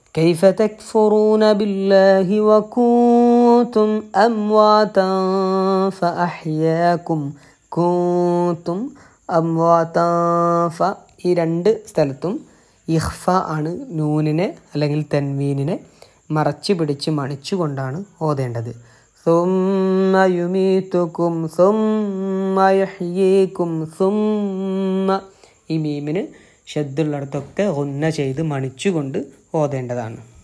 كيف تكفرون بالله وكنتم أمواتا فأحياكم كنتم أمواتا ف ഈ രണ്ട് സ്ഥലത്തും ഇഹ്ഫ ആണ് നൂനിനെ അല്ലെങ്കിൽ തൻവീനിനെ മറച്ചു പിടിച്ച് മണിച്ചുകൊണ്ടാണ് ഓതേണ്ടത് ثم يميتكم ثم يحييكم ثم ഈ മീമിന് ഷദ്ദുള്ളിടത്തൊക്കെ ഒന്ന ചെയ്ത് മണിച്ചുകൊണ്ട് ഓതേണ്ടതാണ്